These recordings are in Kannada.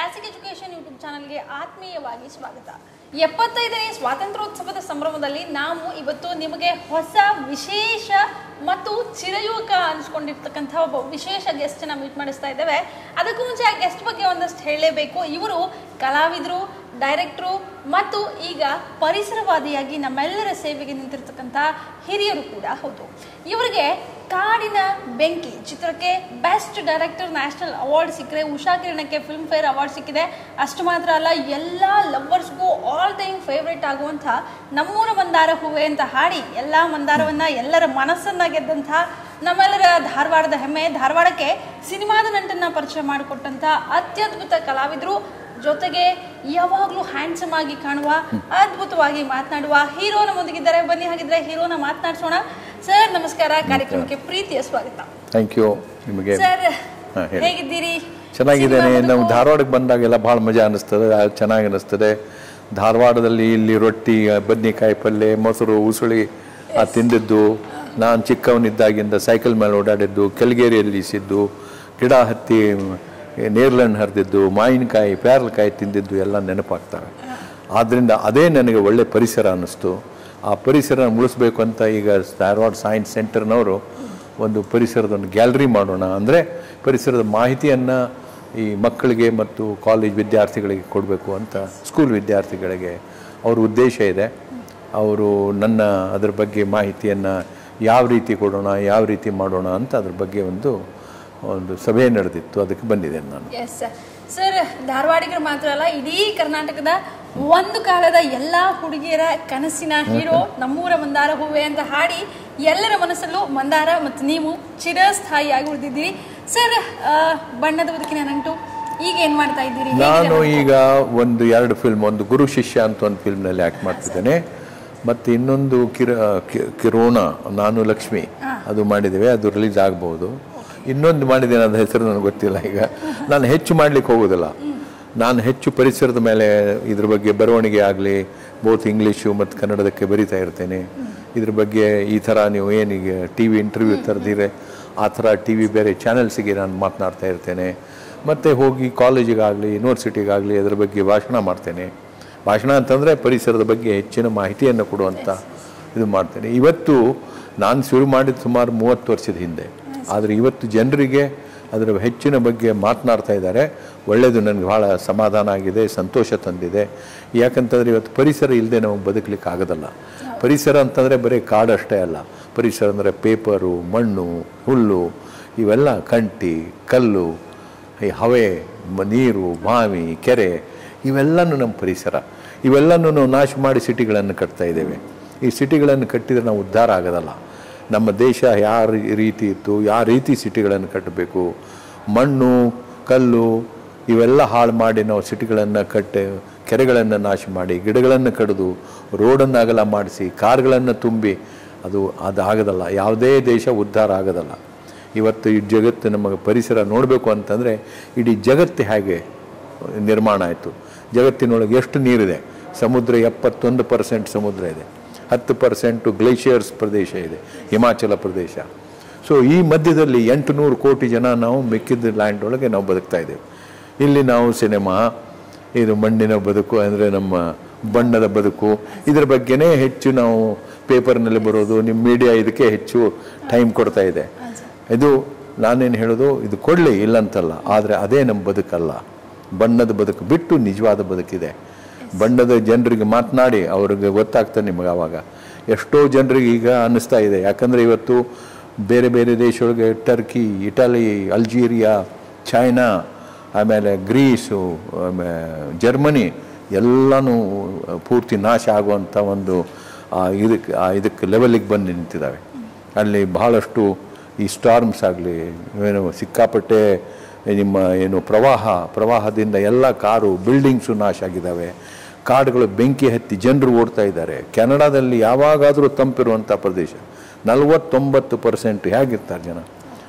ಕ್ಲಾಸಿಕ್ ಎಜುಕೇಶನ್ ಯೂಟ್ಯೂಬ್ ಚಾನಲ್ಗೆ ಆತ್ಮೀಯವಾಗಿ ಸ್ವಾಗತ ಎಪ್ಪತ್ತೈದನೇ ಸ್ವಾತಂತ್ರ್ಯೋತ್ಸವದ ಸಂಭ್ರಮದಲ್ಲಿ ನಾವು ಇವತ್ತು ನಿಮಗೆ ಹೊಸ ವಿಶೇಷ ಮತ್ತು ಚಿರಯುವಕ ಅನ್ಸ್ಕೊಂಡಿರ್ತಕ್ಕಂಥ ಒಬ್ಬ ವಿಶೇಷ ಗೆಸ್ಟ್ನ ಮೀಟ್ ಮಾಡಿಸ್ತಾ ಇದ್ದೇವೆ ಅದಕ್ಕೂ ಮುಂಚೆ ಆ ಗೆಸ್ಟ್ ಬಗ್ಗೆ ಒಂದಷ್ಟು ಹೇಳಲೇಬೇಕು ಇವರು ಕಲಾವಿದರು ಡೈರೆಕ್ಟ್ರು ಮತ್ತು ಈಗ ಪರಿಸರವಾದಿಯಾಗಿ ನಮ್ಮೆಲ್ಲರ ಸೇವೆಗೆ ನಿಂತಿರ್ತಕ್ಕಂಥ ಹಿರಿಯರು ಕೂಡ ಹೌದು ಇವರಿಗೆ ಕಾಡಿನ ಬೆಂಕಿ ಚಿತ್ರಕ್ಕೆ ಬೆಸ್ಟ್ ಡೈರೆಕ್ಟರ್ ನ್ಯಾಷನಲ್ ಅವಾರ್ಡ್ ಸಿಕ್ಕಿದೆ ಉಷಾ ಕಿರಣಕ್ಕೆ ಫಿಲ್ಮ್ ಫೇರ್ ಅವಾರ್ಡ್ ಸಿಕ್ಕಿದೆ ಅಷ್ಟು ಮಾತ್ರ ಅಲ್ಲ ಎಲ್ಲ ಲವ್ವರ್ಸ್ಗೂ ಆಲ್ ಟೈಮ್ ಫೇವ್ರೇಟ್ ಆಗುವಂಥ ನಮ್ಮೂರ ಮಂದಾರ ಹೂವೆ ಅಂತ ಹಾಡಿ ಎಲ್ಲ ಮಂದಾರವನ್ನ ಎಲ್ಲರ ಮನಸ್ಸನ್ನ ಗೆದ್ದಂಥ ನಮ್ಮೆಲ್ಲರ ಧಾರವಾಡದ ಹೆಮ್ಮೆ ಧಾರವಾಡಕ್ಕೆ ಸಿನಿಮಾದ ನಂಟನ್ನ ಪರಿಚಯ ಮಾಡಿಕೊಟ್ಟಂಥ ಅತ್ಯದ್ಭುತ ಕಲಾವಿದರು ಜೊತೆಗೆ ಯಾವಾಗಲೂ ಹ್ಯಾಂಡ್ಸಮ್ ಆಗಿ ಕಾಣುವ ಅದ್ಭುತವಾಗಿ ಮಾತನಾಡುವ ಹೀರೋ ನಮ್ಮೊಂದಿಗಿದ್ದಾರೆ ಬನ್ನಿ ಹಾಗಿದ್ರೆ ಹೀರೋನ ಮಾತನಾಡಿಸೋಣ ಸರ್ ನಮಸ್ಕಾರ ಕಾರ್ಯಕ್ರಮಕ್ಕೆ ಪ್ರೀತಿಯ ಸ್ವಾಗತ ಥ್ಯಾಂಕ್ ಯು ನಿಮಗೆ ಸರ್ ಹಾ, ಹೇಳಿ. ಹೇಗಿದ್ದೀರಿ ಚೆನ್ನಾಗಿದ್ದೇನೆ ಸಿನಿಮಾ ನಾವು ಬದುಕು- ಧಾರವಾಡಕ್ಕೆ ಬಂದಾಗೆಲ್ಲ ಭಾಳ ಮಜಾ ಅನ್ನಿಸ್ತದೆ ಆ, ಚೆನ್ನಾಗಿ ಅನ್ನಿಸ್ತದೆ ಧಾರವಾಡದಲ್ಲಿ ಇಲ್ಲಿ ರೊಟ್ಟಿ ಆ, ಬದ್ನೆಕಾಯಿ ಪಲ್ಯ ಮೊಸರು ಉಸುಳಿ ಆ ತಿಂದಿದ್ದು ನಾನು ಚಿಕ್ಕವನಿದ್ದಾಗಿಂದ ಸೈಕಲ್ ಮೇಲೆ ಓಡಾಡಿದ್ದು ಕೆಳಗೇರಿಯಲ್ಲಿ ಸಿದ್ದು ಗಿಡ ಹತ್ತಿ ನೇರ್ಲಣ್ಣು ಹರಿದಿದ್ದು ಮಾವಿನಕಾಯಿ ಪ್ಯಾರಲಕಾಯಿ ತಿಂದಿದ್ದು ಎಲ್ಲ ನೆನಪಾಗ್ತವೆ ಆದ್ದರಿಂದ ಅದೇ ನನಗೆ ಒಳ್ಳೆ ಪರಿಸರ ಅನ್ನಿಸ್ತು ಆ ಪರಿಸರ ಉಳಿಸ್ಬೇಕು ಅಂತ ಈಗ ಧಾರವಾಡ ಸೈನ್ಸ್ ಸೆಂಟರ್ನವರು ಒಂದು ಪರಿಸರದ ಒಂದು ಗ್ಯಾಲರಿ ಮಾಡೋಣ ಅಂದರೆ ಪರಿಸರದ ಮಾಹಿತಿಯನ್ನು ಈ ಮಕ್ಕಳಿಗೆ ಮತ್ತು ಕಾಲೇಜ್ ವಿದ್ಯಾರ್ಥಿಗಳಿಗೆ ಕೊಡಬೇಕು ಅಂತ ಸ್ಕೂಲ್ ವಿದ್ಯಾರ್ಥಿಗಳಿಗೆ ಅವ್ರ ಉದ್ದೇಶ ಇದೆ ಅವರು ನನ್ನ ಅದರ ಬಗ್ಗೆ ಮಾಹಿತಿಯನ್ನು ಯಾವ ರೀತಿ ಕೊಡೋಣ ಯಾವ ರೀತಿ ಮಾಡೋಣ ಅಂತ ಅದ್ರ ಬಗ್ಗೆ ಒಂದು ಒಂದು ಸಭೆ ನಡೆದಿತ್ತು ಅದಕ್ಕೆ ಬಂದಿದ್ದೇನೆ ನಾನು ಎಸ್ ಸರ್ ಸರ್ ಧಾರವಾಡಿಗರು ಮಾತ್ರ ಅಲ್ಲ ಇಡೀ ಕರ್ನಾಟಕದ ಒಂದು ಕಾಲದ ಎಲ್ಲಾ ಹುಡುಗಿಯರ ಕನಸಿನ ಹೀರೋ ನಮ್ಮೂರ ಮಂದಾರ ಹೂವೆ ಅಂತ ಹಾಡಿ ಎಲ್ಲರ ಮನಸ್ಸಲ್ಲೂ ಮಂದಾರ ಮತ್ತು ನೀವು ಚಿರಸ್ಥಾಯಿಯಾಗಿ ಉಳಿದಿದ್ದೀರಿ ಸರ್ ಆ, ಬಣ್ಣದ ಬದುಕಿನ ನಂಟು ಈಗ ಏನ್ ಮಾಡ್ತಾ ಇದ್ದೀರಿ ಹೇಗಿದೆ ನಾನು ನಂಟು? ಈಗ ಒಂದು ಎರಡು ಫಿಲ್ಮ್ ಒಂದು ಗುರು ಶಿಷ್ಯ ಅಂತ ಒಂದು ಫಿಲ್ಮ್ನಲ್ಲಿ ಆ್ಯಕ್ಟ್ ಮಾಡ್ತಿದ್ದೇನೆ ಮತ್ತು ಇನ್ನೊಂದು ಕಿರ ಕಿ- ಕಿರೋಣ ನಾನು ಲಕ್ಷ್ಮಿ ಅದು ಮಾಡಿದ್ದೇವೆ ಅದು ರಿಲೀಸ್ ಆಗ್ಬೋದು ಇನ್ನೊಂದು ಮಾಡಿದ್ದೇನೆ ಅದ್ರ ಹೆಸರು ನನಗೆ ಗೊತ್ತಿಲ್ಲ ಈಗ ನಾನು ಹೆಚ್ಚು ಮಾಡ್ಲಿಕ್ಕೆ ಹೋಗೋದಿಲ್ಲ ನಾನು ಹೆಚ್ಚು ಪರಿಸರದ ಮೇಲೆ ಇದ್ರ ಬಗ್ಗೆ ಬರವಣಿಗೆ ಆಗಲಿ ಬೋತ್ ಇಂಗ್ಲೀಷು ಮತ್ತು ಕನ್ನಡದಕ್ಕೆ ಬರಿತಾ ಇರ್ತೇನೆ ಇದ್ರ ಬಗ್ಗೆ ಈ ಥರ ನೀವು ಏನೀಗ ಟಿ ವಿ ಇಂಟರ್ವ್ಯೂ ತರದಿರೆ ಆ ಥರ ಟಿ ವಿ ಬೇರೆ ಚಾನೆಲ್ಸಿಗೆ ನಾನು ಮಾತನಾಡ್ತಾ ಇರ್ತೇನೆ ಮತ್ತು ಹೋಗಿ ಕಾಲೇಜಿಗಾಗಲಿ ಯೂನಿವರ್ಸಿಟಿಗಾಗಲಿ ಅದರ ಬಗ್ಗೆ ಭಾಷಣ ಮಾಡ್ತೇನೆ ಭಾಷಣ ಅಂತಂದರೆ ಪರಿಸರದ ಬಗ್ಗೆ ಹೆಚ್ಚಿನ ಮಾಹಿತಿಯನ್ನು ಕೊಡುವಂಥ ಇದು ಮಾಡ್ತೇನೆ ಇವತ್ತು ನಾನು ಶುರು ಮಾಡಿದ ಸುಮಾರು ಮೂವತ್ತು ವರ್ಷದ ಹಿಂದೆ ಆದರೆ ಇವತ್ತು ಜನರಿಗೆ ಅದರ ಹೆಚ್ಚಿನ ಬಗ್ಗೆ ಮಾತನಾಡ್ತಾ ಇದ್ದಾರೆ ಒಳ್ಳೆಯದು ನನಗೆ ಭಾಳ ಸಮಾಧಾನ ಆಗಿದೆ ಸಂತೋಷ ತಂದಿದೆ ಯಾಕಂತಂದರೆ ಇವತ್ತು ಪರಿಸರ ಇಲ್ಲದೆ ನಮಗೆ ಬದುಕಲಿಕ್ಕೆ ಆಗೋದಲ್ಲ ಪರಿಸರ ಅಂತಂದರೆ ಬರೀ ಕಾಡಷ್ಟೇ ಅಲ್ಲ ಪರಿಸರ ಅಂದರೆ ಪೇಪರು ಮಣ್ಣು ಹುಲ್ಲು ಇವೆಲ್ಲ ಕಂಟಿ ಕಲ್ಲು ಈ ಹವೆ ಮ- ನೀರು ಬಾವಿ ಕೆರೆ ಇವೆಲ್ಲನೂ ನಮ್ಮ ಪರಿಸರ ಇವೆಲ್ಲನೂ ನಾವು ನಾಶ ಮಾಡಿ ಸಿಟಿಗಳನ್ನು ಕಟ್ತಾ ಇದ್ದೇವೆ ಈ ಸಿಟಿಗಳನ್ನು ಕಟ್ಟಿದರೆ ನಾವು ಉದ್ಧಾರ ಆಗೋದಲ್ಲ ನಮ್ಮ ದೇಶ ಯಾವ ರೀ- ರೀತಿ ಇತ್ತು ಯಾವ ರೀತಿ ಸಿಟಿಗಳನ್ನು ಕಟ್ಟಬೇಕು ಮಣ್ಣು ಕಲ್ಲು ಇವೆಲ್ಲ ಹಾಳು ಮಾಡಿ ನಾವು ಸಿಟಿಗಳನ್ನು ಕಟ್ಟಿ ಕೆರೆಗಳನ್ನು ನಾಶ ಮಾಡಿ ಗಿಡಗಳನ್ನು ಕಡಿದು ರೋಡನ್ನು ಅಗಲ ಮಾಡಿಸಿ ಕಾರ್ಗಳನ್ನು ತುಂಬಿ ಅದು ಅದು ಆಗೋದಲ್ಲ ಯಾವುದೇ ದೇಶ ಉದ್ಧಾರ ಆಗೋದಲ್ಲ ಇವತ್ತು ಈ ಜಗತ್ತು ನಮಗೆ ಪರಿಸರ ನೋಡಬೇಕು ಅಂತಂದರೆ ಇಡೀ ಜಗತ್ತು ಹೇಗೆ ನಿರ್ಮಾಣ ಆಯಿತು ಜಗತ್ತಿನೊಳಗೆ ಎಷ್ಟು ನೀರಿದೆ ಸಮುದ್ರ ಎಪ್ಪತ್ತೊಂದು ಪರ್ಸೆಂಟ್ ಸಮುದ್ರ ಇದೆ ಹತ್ತು ಪರ್ಸೆಂಟು ಗ್ಲೇಷಿಯರ್ಸ್ ಪ್ರದೇಶ ಇದೆ ಹಿಮಾಚಲ ಪ್ರದೇಶ ಸೊ ಈ ಮಧ್ಯದಲ್ಲಿ ಎಂಟು ನೂರು ಕೋಟಿ ಜನ ನಾವು ಮಿಕ್ಕಿದ ಲ್ಯಾಂಡ್ ಒಳಗೆ ನಾವು ಬದುಕ್ತಾ ಇದ್ದೇವೆ ಇಲ್ಲಿ ನಾವು ಸಿನಿಮಾ ಇದು ಮಣ್ಣಿನ ಬದುಕು ಅಂದರೆ ನಮ್ಮ ಬಣ್ಣದ ಬದುಕು ಇದರ ಬಗ್ಗೆನೇ ಹೆಚ್ಚು ನಾವು ಪೇಪರ್ನಲ್ಲಿ ಬರೋದು ನಿಮ್ಮ ಮೀಡಿಯಾ ಇದಕ್ಕೆ ಹೆಚ್ಚು ಟೈಮ್ ಕೊಡ್ತಾ ಇದೆ ಇದು ನಾನೇನು ಹೇಳೋದು ಇದು ಕೊಡಲಿ ಇಲ್ಲಂತಲ್ಲ ಆದರೆ ಅದೇ ನಮ್ಮ ಬದುಕಲ್ಲ ಬಣ್ಣದ ಬದುಕು ಬಿಟ್ಟು ನಿಜವಾದ ಬದುಕಿದೆ ಬಣ್ಣದ ಜನರಿಗೆ ಮಾತನಾಡಿ ಅವ್ರಿಗೆ ಗೊತ್ತಾಗ್ತದೆ ನಿಮಗೆ ಆವಾಗ ಎಷ್ಟೋ ಜನರಿಗೆ ಈಗ ಅನ್ನಿಸ್ತಾ ಇದೆ ಯಾಕಂದರೆ ಇವತ್ತು ಬೇರೆ ಬೇರೆ ದೇಶಗಳಿಗೆ ಟರ್ಕಿ ಇಟಲಿ ಅಲ್ಜೀರಿಯಾ ಚೈನಾ ಆಮೇಲೆ ಗ್ರೀಸು ಆಮೇಲೆ ಜರ್ಮನಿ ಎಲ್ಲನೂ ಪೂರ್ತಿ ನಾಶ ಆಗುವಂಥ ಒಂದು ಆ ಇದಕ್ಕೆ ಆ ಇದಕ್ಕೆ ಲೆವೆಲಿಗೆ ಬಂದು ನಿಂತಿದ್ದಾವೆ ಅಲ್ಲಿ ಬಹಳಷ್ಟು ಈ ಸ್ಟಾರ್ಮ್ಸ್ ಆಗಲಿ ಏನು ಸಿಕ್ಕಾಪಟ್ಟೆ ನಿಮ್ಮ ಏನು ಪ್ರವಾಹ ಪ್ರವಾಹದಿಂದ ಎಲ್ಲ ಕಾರು ಬಿಲ್ಡಿಂಗ್ಸು ನಾಶ ಆಗಿದ್ದಾವೆ ಕಾಡುಗಳು ಬೆಂಕಿ ಹತ್ತಿ ಜನರು ಓಡ್ತಾ ಇದ್ದಾರೆ ಕೆನಡಾದಲ್ಲಿ ಯಾವಾಗಾದರೂ ತಂಪಿರುವಂಥ ಪ್ರದೇಶ ನಲವತ್ತೊಂಬತ್ತು ಪರ್ಸೆಂಟ್ ಹೇಗಿರ್ತಾರೆ ಜನ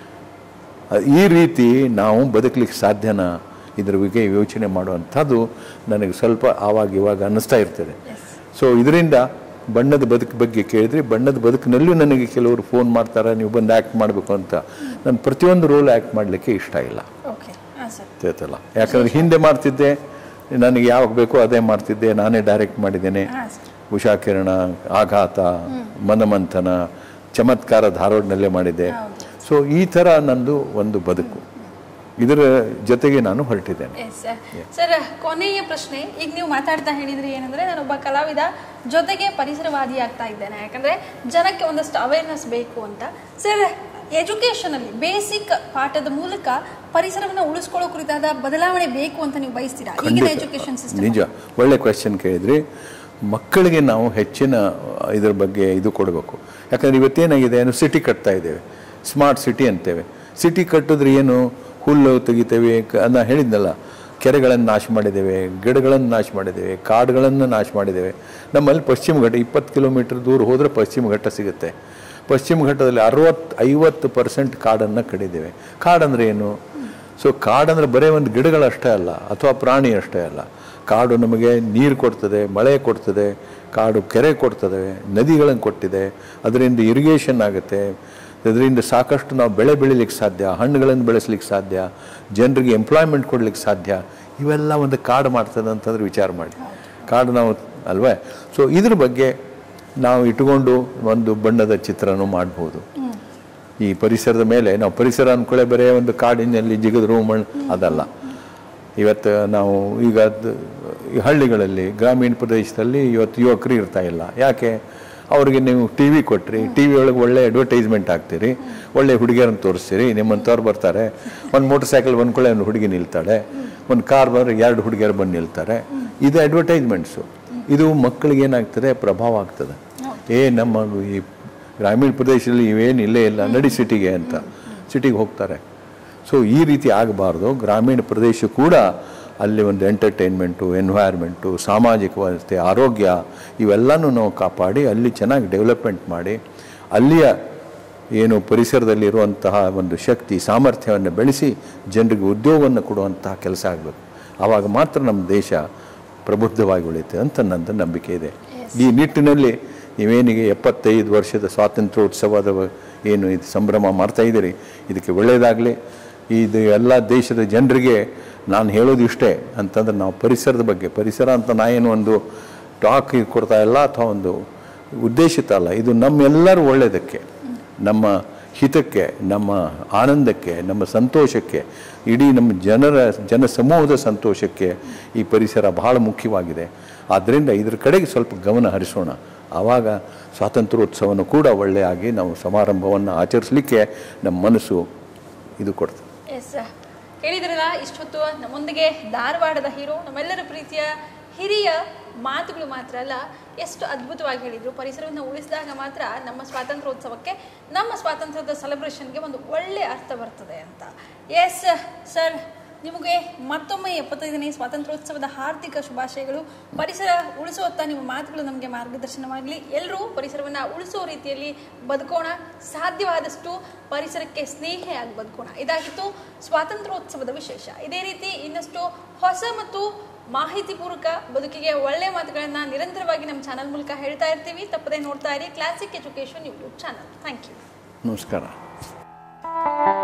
ಅಹ್, ಈ ರೀತಿ ನಾವು ಬದುಕಲಿಕ್ಕೆ ಸಾಧ್ಯನಾ ಇದ್ರ ಬಗ್ಗೆ ಯೋಚನೆ ಮಾಡುವಂಥದ್ದು ನನಗೆ ಸ್ವಲ್ಪ ಆವಾಗ ಇವಾಗ ಅನ್ನಿಸ್ತಾ ಇರ್ತದೆ ಸೊ ಇದರಿಂದ ಬಣ್ಣದ ಬದುಕು ಬಗ್ಗೆ ಕೇಳಿದ್ರೆ ಬಣ್ಣದ ಬದುಕಿನಲ್ಲೂ ನನಗೆ ಕೆಲವರು ಫೋನ್ ಮಾಡ್ತಾರೆ ನೀವು ಬಂದು ಆ್ಯಕ್ಟ್ ಮಾಡಬೇಕು ಅಂತ ನಾನು ಪ್ರತಿಯೊಂದು ರೋಲ್ ಆ್ಯಕ್ಟ್ ಮಾಡಲಿಕ್ಕೆ ಇಷ್ಟ ಇಲ್ಲ ಓಕೆ ಹಾಂ ಸರ್ ಗೊತ್ತಾಯ್ತಲ್ಲ ಯಾಕಂದ್ರೆ ಹಿಂದೆ ಮಾಡ್ತಿದ್ದೆ ನನಗೆ ಯಾವಾಗ ಬೇಕೋ ಅದೇ ಮಾಡ್ತಿದ್ದೆ ನಾನೇ ಡೈರೆಕ್ಟ್ ಮಾಡಿದ್ದೇನೆ ಹಾಂ ಸರ್ ಉಷಾ ಕಿರಣ ಆಘಾತ ಮನಮಂಥನ ಚಮತ್ಕಾರ ಧಾರವಾಡನಲ್ಲೇ ಮಾಡಿದ್ದೆ ಸೊ ಈ ಥರ ನಂದು ಒಂದು ಬದುಕು ಇದರ ಜೊತೆಗೆ ನಾನು ಹೊರಟಿದ್ದೇನೆ ಎಸ್ ಸರ್ ಕೊನೆಯ ಪ್ರಶ್ನೆ ಈಗ ನೀವು ಮಾತಾಡ್ತಾ ಹೇಳಿದ್ರಿ ಏನಂದ್ರೆ ನಾನೊಬ್ಬ ಕಲಾವಿದ ಜೊತೆಗೆ ಪರಿಸರವಾದಿ ಆಗ್ತಾ ಇದ್ದೇನೆ ಯಾಕಂದ್ರೆ ಜನಕ್ಕೆ ಒಂದಷ್ಟು ಅವೇರ್ನೆಸ್ ಬೇಕು ಅಂತ ಸರ್ ಎಜುಕೇಶನ್ ಅಲ್ಲಿ ಬೇಸಿಕ್ ಪಾಠದ ಮೂಲಕ ಪರಿಸರವನ್ನು ಉಳಿಸ್ಕೊಳ್ಳೋ ಕುರಿತಾದ ಬದಲಾವಣೆ ಬೇಕು ಅಂತ ನೀವು ಬಯಸ್ತೀರಾ ಈಗಿನ ಎಜುಕೇಶನ್ ಸಿಸ್ಟಮ್ ನಿಜ ಒಳ್ಳೆ ಕ್ವೆಶನ್ ಕೇಳಿದ್ರಿ ಮಕ್ಕಳಿಗೆ ನಾವು ಹೆಚ್ಚಿನ ಇದ್ರ ಬಗ್ಗೆ ಇದು ಕೊಡಬೇಕು ಯಾಕಂದ್ರೆ ಇವತ್ತೇನಾಗಿದೆ ಏನು ಸಿಟಿ ಕಟ್ತಾ ಇದ್ದೇವೆ ಸ್ಮಾರ್ಟ್ ಸಿಟಿ ಅಂತೇವೆ ಸಿಟಿ ಕಟ್ಟಿದ್ರೆ ಏನು ಹುಲ್ಲು ತೆಗಿತೇವೆ ಕ- ನಾ ಹೇಳಿದ್ನಲ್ಲ ಕೆರೆಗಳನ್ನು ನಾಶ ಮಾಡಿದ್ದೇವೆ ಗಿಡಗಳನ್ನು ನಾಶ ಮಾಡಿದ್ದೇವೆ ಕಾಡುಗಳನ್ನು ನಾಶ ಮಾಡಿದ್ದೇವೆ ನಮ್ಮಲ್ಲಿ ಪಶ್ಚಿಮ ಘಟ್ಟ ಇಪ್ಪತ್ತು ಕಿಲೋಮೀಟರ್ ದೂರ ಹೋದರೆ ಪಶ್ಚಿಮ ಘಟ್ಟ ಸಿಗುತ್ತೆ ಪಶ್ಚಿಮ ಘಟ್ಟದಲ್ಲಿ ಅರವತ್ತು ಐವತ್ತು ಪರ್ಸೆಂಟ್ ಕಾಡನ್ನು ಕಡಿದ್ದೇವೆ ಕಾಡಂದ್ರೆ ಏನು ಸೊ ಕಾಡಂದ್ರೆ ಬರೀ ಒಂದು ಗಿಡಗಳಷ್ಟೇ ಅಲ್ಲ ಅಥವಾ ಪ್ರಾಣಿ ಅಷ್ಟೇ ಅಲ್ಲ ಕಾಡು ನಮಗೆ ನೀರು ಕೊಡ್ತದೆ ಮಳೆ ಕೊಡ್ತದೆ ಕಾಡು ಕೆರೆ ಕೊಡ್ತದೆ ನದಿಗಳನ್ನು ಕೊಟ್ಟಿದೆ ಅದರಿಂದ ಇರಿಗೇಷನ್ ಆಗುತ್ತೆ ಅದರಿಂದ ಸಾಕಷ್ಟು ನಾವು ಬೆಳೆ ಬೆಳಿಲಿಕ್ಕೆ ಸಾಧ್ಯ ಹಣ್ಣುಗಳನ್ನು ಬೆಳೆಸ್ಲಿಕ್ಕೆ ಸಾಧ್ಯ ಜನರಿಗೆ ಎಂಪ್ಲಾಯ್ಮೆಂಟ್ ಕೊಡ್ಲಿಕ್ಕೆ ಸಾಧ್ಯ ಇವೆಲ್ಲ ಒಂದು ಕಾಡು ಮಾಡ್ತದೆ ಅಂತಂದ್ರೆ ವಿಚಾರ ಮಾಡಿ ಕಾಡು ನಾವು ಅಲ್ವೇ ಸೊ ಇದ್ರ ಬಗ್ಗೆ ನಾವು ಇಟ್ಕೊಂಡು ಒಂದು ಬಣ್ಣದ ಚಿತ್ರನೂ ಮಾಡ್ಬೋದು ಈ ಪರಿಸರದ ಮೇಲೆ ನಾವು ಪರಿಸರ ಅಂದ್ಕೊಳ್ಳೆ ಬರೀ ಒಂದು ಕಾಡಿನಲ್ಲಿ ಜಿಗಿದ್ರು ಮಣ್ಣು ಅದಲ್ಲ ಇವತ್ತು ನಾವು ಈಗ ಅದು ಈ ಹಳ್ಳಿಗಳಲ್ಲಿ ಗ್ರಾಮೀಣ ಪ್ರದೇಶದಲ್ಲಿ ಇವತ್ತು ಯುವಕರು ಇರ್ತಾ ಇಲ್ಲ ಯಾಕೆ ಅವ್ರಿಗೆ ನೀವು ಟಿ ವಿ ಕೊಟ್ರಿ ಟಿ ವಿ ಒಳಗೆ ಒಳ್ಳೆ ಅಡ್ವರ್ಟೈಸ್ಮೆಂಟ್ ಹಾಕ್ತೀರಿ ಒಳ್ಳೆ ಹುಡುಗಿಯರನ್ನು ತೋರಿಸ್ತೀರಿ ನಿಮ್ಮಂಥವ್ರು ಬರ್ತಾರೆ ಒಂದು ಮೋಟರ್ ಸೈಕಲ್ ಬಂದ್ಕೊಳ್ಳೆ ಒಂದು ಹುಡುಗಿ ನಿಲ್ತಾಳೆ ಒಂದು ಕಾರ್ ಬಂದರೆ ಎರಡು ಹುಡುಗಿಯರು ಬಂದು ನಿಲ್ತಾರೆ ಇದು ಅಡ್ವರ್ಟೈಸ್ಮೆಂಟ್ಸು ಇದು ಮಕ್ಕಳಿಗೆ ಏನಾಗ್ತದೆ ಪ್ರಭಾವ ಆಗ್ತದೆ ಏ ನಮ್ಮ ಈ ಗ್ರಾಮೀಣ ಪ್ರದೇಶದಲ್ಲಿ ಇವೇನು ಇಲ್ಲೇ ಇಲ್ಲ ನಡಿ ಸಿಟಿಗೆ ಅಂತ ಸಿಟಿಗೆ ಹೋಗ್ತಾರೆ ಸೊ ಈ ರೀತಿ ಆಗಬಾರ್ದು ಗ್ರಾಮೀಣ ಪ್ರದೇಶ ಕೂಡ ಅಲ್ಲಿ ಒಂದು ಎಂಟರ್ಟೈನ್ಮೆಂಟು ಎನ್ವೈರ್ಮೆಂಟು ಸಾಮಾಜಿಕ ವ್ಯವಸ್ಥೆ ಆರೋಗ್ಯ ಇವೆಲ್ಲನೂ ನಾವು ಕಾಪಾಡಿ ಅಲ್ಲಿ ಚೆನ್ನಾಗಿ ಡೆವಲಪ್ಮೆಂಟ್ ಮಾಡಿ ಅಲ್ಲಿಯ ಏನು ಪರಿಸರದಲ್ಲಿರುವಂತಹ ಒಂದು ಶಕ್ತಿ ಸಾಮರ್ಥ್ಯವನ್ನು ಬೆಳೆಸಿ ಜನರಿಗೆ ಉದ್ಯೋಗವನ್ನು ಕೊಡುವಂತಹ ಕೆಲಸ ಆಗಬೇಕು ಆವಾಗ ಮಾತ್ರ ನಮ್ಮ ದೇಶ ಪ್ರಬುದ್ಧವಾಗಿ ಉಳಿಯುತ್ತೆ ಅಂತ ನನ್ನ ನಂಬಿಕೆ ಇದೆ ಈ ನಿಟ್ಟಿನಲ್ಲಿ ನೀವೇನಿಗೆ ಎಪ್ಪತ್ತೈದು ವರ್ಷದ ಸ್ವಾತಂತ್ರ್ಯೋತ್ಸವದ ಏನು ಇದು ಸಂಭ್ರಮ ಮಾಡ್ತಾ ಇದ್ದೀರಿ ಇದಕ್ಕೆ ಒಳ್ಳೆಯದಾಗಲಿ ಇದು ಎಲ್ಲ ದೇಶದ ಜನರಿಗೆ ನಾನು ಹೇಳೋದು ಇಷ್ಟೇ ಅಂತಂದ್ರೆ ನಾವು ಪರಿಸರದ ಬಗ್ಗೆ ಪರಿಸರ ಅಂತ ನಾ ಏನು ಒಂದು ಟಾಕ್ ಕೊಡ್ತಾ ಇಲ್ಲ ಅಥವಾ ಒಂದು ಉದ್ದೇಶಿತ ಅಲ್ಲ ಇದು ನಮ್ಮೆಲ್ಲರ ಒಳ್ಳೆಯದಕ್ಕೆ ನಮ್ಮ ಹಿತಕ್ಕೆ ನಮ್ಮ ಆನಂದಕ್ಕೆ ನಮ್ಮ ಸಂತೋಷಕ್ಕೆ ಇಡೀ ನಮ್ಮ ಜನರ ಜನ ಸಮೂಹದ ಸಂತೋಷಕ್ಕೆ ಈ ಪರಿಸರ ಬಹಳ ಮುಖ್ಯವಾಗಿದೆ ಆದ್ದರಿಂದ ಇದ್ರ ಕಡೆಗೆ ಸ್ವಲ್ಪ ಗಮನ ಹರಿಸೋಣ ಆವಾಗ ಸ್ವಾತಂತ್ರ್ಯೋತ್ಸವನು ಕೂಡ ಒಳ್ಳೆಯಾಗಿ ನಾವು ಸಮಾರಂಭವನ್ನು ಆಚರಿಸಲಿಕ್ಕೆ ನಮ್ಮ ಮನಸ್ಸು ಇದು ಕೊಡ್ತದೆ ಎಸ್ ಕೇಳಿದ್ರಲ್ಲ ಇಷ್ಟೊತ್ತು ನಮ್ಮೊಂದಿಗೆ ಧಾರವಾಡದ ಹೀರೋ ನಮ್ಮೆಲ್ಲರ ಪ್ರೀತಿಯ ಹಿರಿಯ ಮಾತುಗಳು ಮಾತ್ರ ಅಲ್ಲ ಎಷ್ಟು ಅದ್ಭುತವಾಗಿ ಹೇಳಿದ್ರು ಪರಿಸರವನ್ನು ಉಳಿಸಿದಾಗ ಮಾತ್ರ ನಮ್ಮ ಸ್ವಾತಂತ್ರ್ಯೋತ್ಸವಕ್ಕೆ ನಮ್ಮ ಸ್ವಾತಂತ್ರ್ಯದ ಸೆಲೆಬ್ರೇಷನ್ಗೆ ಒಂದು ಒಳ್ಳೆ ಅರ್ಥ ಬರ್ತದೆ ಅಂತ ಎಸ್ ಸರ್ ನಿಮಗೆ ಮತ್ತೊಮ್ಮೆ ಎಪ್ಪತ್ತೈದನೇ ಸ್ವಾತಂತ್ರ್ಯೋತ್ಸವದ ಹಾರ್ದಿಕ ಶುಭಾಶಯಗಳು ಪರಿಸರ ಉಳಿಸುವತ್ತ ನಿಮ್ಮ ಮಾತುಗಳು ನಮಗೆ ಮಾರ್ಗದರ್ಶನವಾಗಲಿ ಎಲ್ಲರೂ ಪರಿಸರವನ್ನು ಉಳಿಸೋ ರೀತಿಯಲ್ಲಿ ಬದುಕೋಣ ಸಾಧ್ಯವಾದಷ್ಟು ಪರಿಸರಕ್ಕೆ ಸ್ನೇಹಿಯಾಗಿ ಬದುಕೋಣ ಇದಾಗಿತ್ತು ಸ್ವಾತಂತ್ರ್ಯೋತ್ಸವದ ವಿಶೇಷ ಇದೇ ರೀತಿ ಇನ್ನಷ್ಟು ಹೊಸ ಮತ್ತು ಮಾಹಿತಿಪೂರ್ವಕ ಬದುಕಿಗೆ ಒಳ್ಳೆ ಮಾತುಗಳನ್ನು ನಿರಂತರವಾಗಿ ನಮ್ಮ ಚಾನಲ್ ಮೂಲಕ ಹೇಳ್ತಾ ಇರ್ತೀವಿ ತಪ್ಪದೇ ನೋಡ್ತಾ ಇರಿ classic education YouTube channel thank you ನಮಸ್ಕಾರ